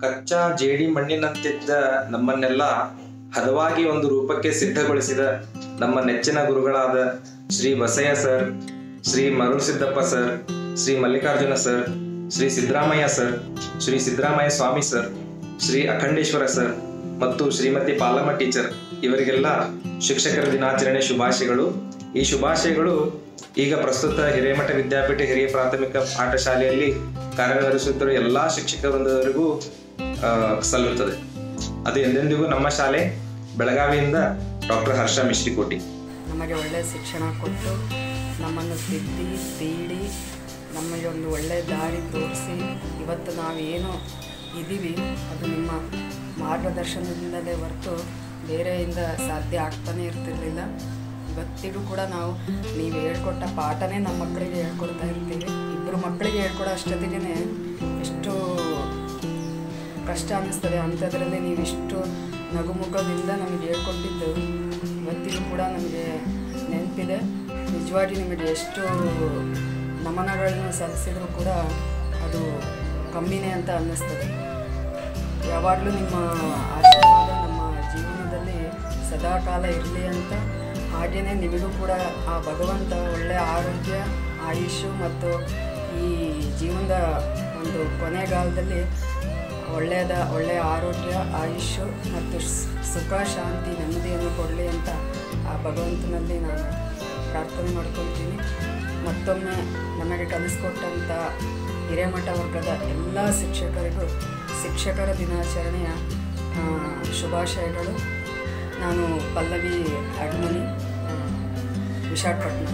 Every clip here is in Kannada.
ಕಚ್ಚಾ ಜೇಡಿ ಮಣ್ಣಿನಂತಿದ್ದ ನಮ್ಮನ್ನೆಲ್ಲ ಹದವಾಗಿ ಒಂದು ರೂಪಕ್ಕೆ ಸಿದ್ಧಗೊಳಿಸಿದ ನಮ್ಮ ನೆಚ್ಚಿನ ಗುರುಗಳಾದ Shri Basayya sir Shri Marul Siddappa sir Shri Mallikarjuna sir Shri Siddaramaiah sir Shri Siddaramaiah Swamy sir Shri Akhandeshwara sir ಮತ್ತು ಶ್ರೀಮತಿ ಪಾಲಮ್ಮ ಟೀಚರ್ ಇವರಿಗೆಲ್ಲ ಶಿಕ್ಷಕರ ದಿನಾಚರಣೆ ಶುಭಾಶಯಗಳು ಈ ಶುಭಾಶಯಗಳು ಈಗ ಪ್ರಸ್ತುತ ಹಿರೇಮಠ ವಿದ್ಯಾಪೀಠ ಹಿರಿಯ ಪ್ರಾಥಮಿಕ ಪಾಠಶಾಲೆಯಲ್ಲಿ ಕಾರ್ಯನಿರ್ವಹಿಸುತ್ತಿರುವ ಎಲ್ಲಾ ಶಿಕ್ಷಕ ವೃಂದದವರಿಗೂ ಆ, ಸಲ್ಲುತ್ತದೆ ಅದು ಎಂದೆಂದಿಗೂ ನಮ್ಮ ಶಾಲೆ ಬೆಳಗಾವಿಯಿಂದ ಡಾಕ್ಟರ್ ಹರ್ಷ ಮಿಶ್ರಿಕೋಟಿ ನಮಗೆ ಒಳ್ಳೆಯ ಶಿಕ್ಷಣ ಕೊಟ್ಟು ನಮ್ಮನ್ನು ತಿದ್ದಿ ತೀಡಿ ನಮಗೆ ಒಂದು ಒಳ್ಳೆಯ ದಾರಿ ತೋರಿಸಿ ಇವತ್ತು ನಾವೇನು ಇದ್ದೀವಿ ಅದು ನಿಮ್ಮ ಮಾರ್ಗದರ್ಶನದಿಂದಲೇ ಹೊರತು ಬೇರೆಯಿಂದ ಸಾಧ್ಯ ಆಗ್ತಾನೆ ಇರ್ತಿರ್ಲಿಲ್ಲ ಇವತ್ತಿಗೂ ಕೂಡ ನಾವು ನೀವು ಹೇಳ್ಕೊಟ್ಟ ಪಾಠನೇ ನಮ್ಮ ಮಕ್ಕಳಿಗೆ ಹೇಳ್ಕೊಡ್ತಾ ಇರ್ತೀವಿ ಇಬ್ಬರು ಮಕ್ಕಳಿಗೆ ಹೇಳ್ಕೊಡೋ ಅಷ್ಟೊತ್ತಿಗೆ ಎಷ್ಟು ಕಷ್ಟ ಅನ್ನಿಸ್ತದೆ ಅಂಥದ್ರಲ್ಲಿ ನೀವಿಷ್ಟು ನಗುಮುಖದಿಂದ ನಮಗೆ ಹೇಳ್ಕೊಟ್ಟಿದ್ದು ಇವತ್ತಿಗೂ ಕೂಡ ನಮಗೆ ನೆನಪಿದೆ ನಿಜವಾಗಿ ನಿಮಗೆ ಎಷ್ಟು ನಮನಗಳನ್ನು ಸಲ್ಲಿಸಿದ್ರು ಕೂಡ ಅದು ಕಮ್ಮಿನೇ ಅಂತ ಅನ್ನಿಸ್ತದೆ ಯಾವಾಗಲೂ ನಿಮ್ಮ ಆಶೀರ್ವಾದ ನಮ್ಮ ಜೀವನದಲ್ಲಿ ಸದಾಕಾಲ ಇರಲಿ ಅಂತ ಹಾಗೆಯೇ ನಿಮಗೂ ಕೂಡ ಆ ಭಗವಂತ ಒಳ್ಳೆಯ ಆರೋಗ್ಯ ಆಯುಷು ಮತ್ತು ಈ ಜೀವನದ ಒಂದು ಕೊನೆಗಾಲದಲ್ಲಿ ಒಳ್ಳೆಯದ ಒಳ್ಳೆಯ ಆರೋಗ್ಯ ಆಯುಷ್ಯು ಮತ್ತು ಸ್- ಸುಖ ಶಾಂತಿ ನೆಮ್ಮದಿಯನ್ನು ಕೊಡಲಿ ಅಂತ ಆ ಭಗವಂತನಲ್ಲಿ ನಾನು ಪ್ರಾರ್ಥನೆ ಮಾಡ್ಕೊಳ್ತೀನಿ ಮತ್ತೊಮ್ಮೆ ನಮಗೆ ಕಲಿಸ್ಕೊಟ್ಟಂಥ ಹಿರೇಮಠ ವರ್ಗದ ಎಲ್ಲ ಶಿಕ್ಷಕರಿಗೂ ಶಿಕ್ಷಕರ ದಿನಾಚರಣೆಯ ಆ, ಶುಭಾಶಯಗಳು ನಾನು ಪಲ್ಲವಿ ಅಡ್ಮನಿ ಆ, ವಿಶಾಖಪಟ್ಟಣ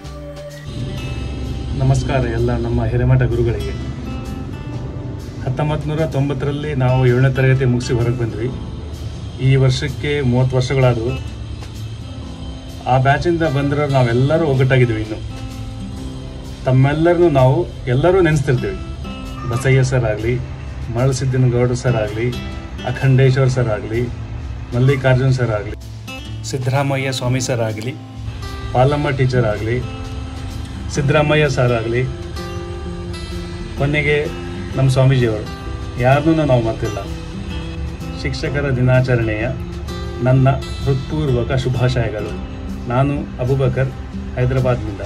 ನಮಸ್ಕಾರ ಎಲ್ಲ ನಮ್ಮ ಹಿರೇಮಠ ಗುರುಗಳಿಗೆ ಹತ್ತೊಂಬತ್ತು ನೂರ ತೊಂಬತ್ತರಲ್ಲಿ ನಾವು ಏಳನೇ ತರಗತಿ ಮುಗಿಸಿ ಹೊರಗೆ ಬಂದ್ವಿ ಈ ವರ್ಷಕ್ಕೆ ಮೂವತ್ತು ವರ್ಷಗಳಾದವು ಆ ಬ್ಯಾಚಿಂದ ಬಂದಿರೋ ನಾವೆಲ್ಲರೂ ಒಗ್ಗಟ್ಟಾಗಿದ್ವಿ ಇನ್ನು ತಮ್ಮೆಲ್ಲರನ್ನು ನಾವು ಎಲ್ಲರೂ ನೆನೆಸ್ತಿರ್ತೀವಿ ಬಸಯ್ಯ ಸರ್ ಆಗಲಿ ಮರಳಸಿದ್ದಿನ ಗೌಡ ಸರ್ ಆಗಲಿ ಅಖಂಡೇಶ್ವರ್ ಸರ್ ಆಗಲಿ ಮಲ್ಲಿಕಾರ್ಜುನ್ ಸರ್ ಆಗಲಿ ಸಿದ್ದರಾಮಯ್ಯ ಸ್ವಾಮಿ ಸರ್ ಆಗಲಿ ಪಾಲಮ್ಮ ಟೀಚರ್ ಆಗಲಿ ಸಿದ್ದರಾಮಯ್ಯ ಸರ್ ಆಗಲಿ ಕೊನೆಗೆ ನಮ್ಮ ಸ್ವಾಮೀಜಿಯವರು ಯಾರನ್ನೂ ನಾವು ಮರ್ತಿಲ್ಲ ಶಿಕ್ಷಕರ ದಿನಾಚರಣೆಯ ನನ್ನ ಹೃತ್ಪೂರ್ವಕ ಶುಭಾಶಯಗಳು ನಾನು ಅಬುಬಕರ್ ಹೈದರಾಬಾದ್ನಿಂದ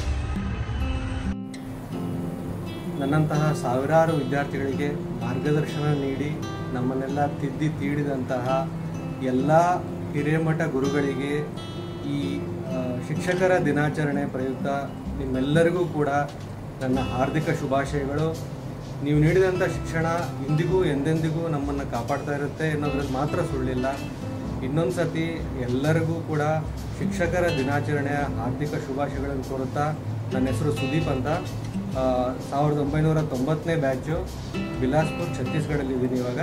ನನ್ನಂತಹ ಸಾವಿರಾರು ವಿದ್ಯಾರ್ಥಿಗಳಿಗೆ ಮಾರ್ಗದರ್ಶನ ನೀಡಿ ನಮ್ಮನ್ನೆಲ್ಲ ತಿದ್ದಿ ತೀಡಿದಂತಹ ಎಲ್ಲ ಹಿರೇಮಠ ಗುರುಗಳಿಗೆ ಈ ಆ, ಶಿಕ್ಷಕರ ದಿನಾಚರಣೆ ಪ್ರಯುಕ್ತ ನಿಮ್ಮೆಲ್ಲರಿಗೂ ಕೂಡ ನನ್ನ ಹಾರ್ದಿಕ ಶುಭಾಶಯಗಳು ನೀವು ನೀಡಿದಂಥ ಶಿಕ್ಷಣ ಇಂದಿಗೂ ಎಂದೆಂದಿಗೂ ನಮ್ಮನ್ನು ಕಾಪಾಡ್ತಾ ಇರುತ್ತೆ ಅನ್ನೋದ್ರಲ್ಲಿ ಮಾತ್ರ ಸುಳ್ಳಿಲ್ಲ ಇನ್ನೊಂದು ಸತಿ ಎಲ್ಲರಿಗೂ ಕೂಡ ಶಿಕ್ಷಕರ ದಿನಾಚರಣೆಯ ಹಾರ್ದಿಕ ಶುಭಾಶಯಗಳನ್ನು ಕೋರುತ್ತಾ ನನ್ನ ಹೆಸರು ಸುದೀಪ್ ಅಂತ ಆ, ಸಾವಿರದ ಒಂಬೈನೂರ ತೊಂಬತ್ತನೇ ಬ್ಯಾಚು ಬಿಲಾಸ್ಪುರ್ ಛತ್ತೀಸ್ಗಢಲ್ಲಿದ್ದೀನಿ ಇವಾಗ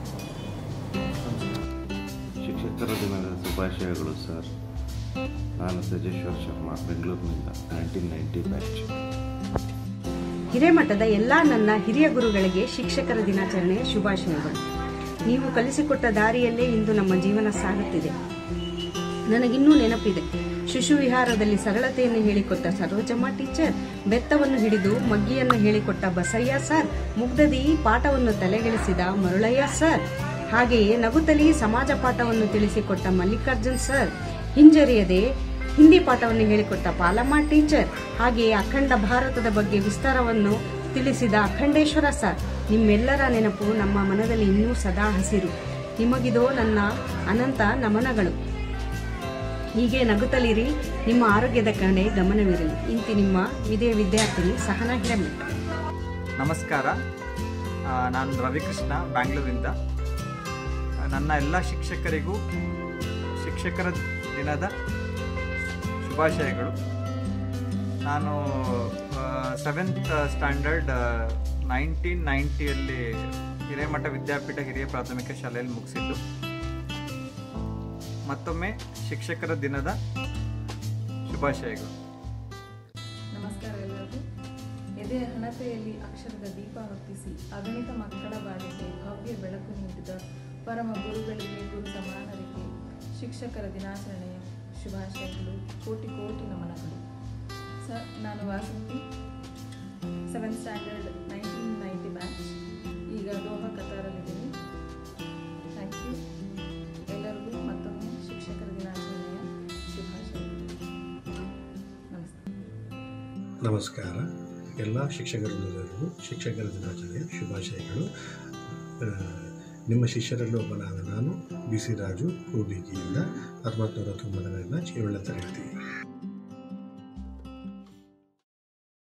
ಶಿಕ್ಷಕರ ದಿನದ ಶುಭಾಶಯಗಳು ಸರ್ ನಾನು ತೇಜೇಶ್ವರ್ ಶರ್ಮಾ ಬೆಂಗಳೂರಿನಿಂದ ನೈನ್ಟೀನ್ ನೈಂಟಿ ಬ್ಯಾಚ್ ಹಿರೇಮಠದ ಎಲ್ಲ ನನ್ನ ಹಿರಿಯ ಗುರುಗಳಿಗೆ ಶಿಕ್ಷಕರ ದಿನಾಚರಣೆಯ ಶುಭಾಶಯಗಳು ನೀವು ಕಲಿಸಿಕೊಟ್ಟ ದಾರಿಯಲ್ಲೇ ಇಂದು ನಮ್ಮ ಜೀವನ ಸಾಗುತ್ತಿದೆ ನನಗಿನ್ನೂ ನೆನಪಿದೆ ಶಿಶು ವಿಹಾರದಲ್ಲಿ ಸರಳತೆಯನ್ನು ಹೇಳಿಕೊಟ್ಟ ಸರೋಜಮ್ಮ ಟೀಚರ್ ಬೆತ್ತವನ್ನು ಹಿಡಿದು ಮಗ್ಗಿಯನ್ನು ಹೇಳಿಕೊಟ್ಟ ಬಸಯ್ಯ ಸರ್ ಮುಗ್ಧದಿ ಪಾಠವನ್ನು ತಲೆಗೆಳಿಸಿದ ಮರುಳಯ್ಯ ಸರ್ ಹಾಗೆಯೇ ನಗುತ್ತಲಿ ಸಮಾಜ ಪಾಠವನ್ನು ತಿಳಿಸಿಕೊಟ್ಟ ಮಲ್ಲಿಕಾರ್ಜುನ್ ಸರ್ ಹಿಂಜರಿಯದೆ ಹಿಂದಿ ಪಾಠವನ್ನು ಹೇಳಿಕೊಟ್ಟ ಪಾಲಮ್ಮ ಟೀಚರ್ ಹಾಗೆಯೇ ಅಖಂಡ ಭಾರತದ ಬಗ್ಗೆ ವಿಸ್ತಾರವನ್ನು ತಿಳಿಸಿದ ಅಖಂಡೇಶ್ವರ ಸರ್ ನಿಮ್ಮೆಲ್ಲರ ನೆನಪು ನಮ್ಮ ಮನದಲ್ಲಿ ಇನ್ನೂ ಸದಾ ಹಸಿರು ನಿಮಗಿದೋ ನನ್ನ ಅನಂತ ನಮನಗಳು ಹೀಗೆ ನಗುತ್ತಲಿರಿ ನಿಮ್ಮ ಆರೋಗ್ಯದ ಕಡೆ ಗಮನವಿರಲಿ ಇಂತಿ ನಿಮ್ಮ ವಿದ್ಯೆ ವಿದ್ಯಾರ್ಥಿನಿ ಸಹನಾ ಹಿರೇಮಠ ನಮಸ್ಕಾರ ಆ, ನಾನು ರವಿಕೃಷ್ಣ ಬ್ಯಾಂಗ್ಳೂರಿಂದ ಆ, ನನ್ನ ಎಲ್ಲ ಶಿಕ್ಷಕರಿಗೂ ಶಿಕ್ಷಕರ ದಿನದ ಶುಭಾಶಯಗಳು ನಾನು ಸೆವೆಂತ್ ಸ್ಟ್ಯಾಂಡರ್ಡ್ ನೈನ್ಟೀನ್ ನೈಂಟಿಯಲ್ಲಿ ಹಿರೇಮಠ ವಿದ್ಯಾಪೀಠ ಹಿರಿಯ ಪ್ರಾಥಮಿಕ ಶಾಲೆಯಲ್ಲಿ ಮುಗಿಸಿದ್ದು ಮತ್ತೊಮ್ಮೆ ಶಿಕ್ಷಕರ ದಿನದ ಶುಭಾಶಯಗಳು ನಮಸ್ಕಾರ ಎಲ್ಲರಿಗೂ ಎದೆಯ ಹಣತೆಯಲ್ಲಿ ಅಕ್ಷರದ ದೀಪ ಹೊತ್ತಿಸಿ ಅಗಣಿತ ಮಕ್ಕಳ ಬಾಳಿಗೆ ಭವ್ಯ ಬೆಳಕು ನೀಡಿದ ಪರಮ ಗುರುಗಳಿಗೆ ಗುರು ಸಮಾನರಿಗೆ ಶಿಕ್ಷಕರ ದಿನಾಚರಣೆಯ ಶುಭಾಶಯಗಳು ಕೋಟಿ ಕೋಟಿ ನಮನಗಳು ಸರ್ ನಾನು Vasanthi seventh standard nineteen ninety batch ಈಗ ದೋಹಾ ಕತಾರಲ್ಲಿದ್ದೀನಿ ನಮಸ್ಕಾರ ಎಲ್ಲ ಶಿಕ್ಷಕರಲ್ಲರಿಗೂ ಶಿಕ್ಷಕರ ದಿನಾಚರಣೆಯ ಶುಭಾಶಯಗಳು ಆ, ನಿಮ್ಮ ಶಿಷ್ಯರಲ್ಲಿ ಒಬ್ಬನಾದ ನಾನು ಬಿ ಸಿ ರಾಜು ಕೂಬಿಗಿಯಿಂದ ಹತ್ತೊಂಬತ್ತು ನೂರ ತೊಂಬತ್ತರಿಂದ ಚೇವಳ್ಳ ತರಗತಿ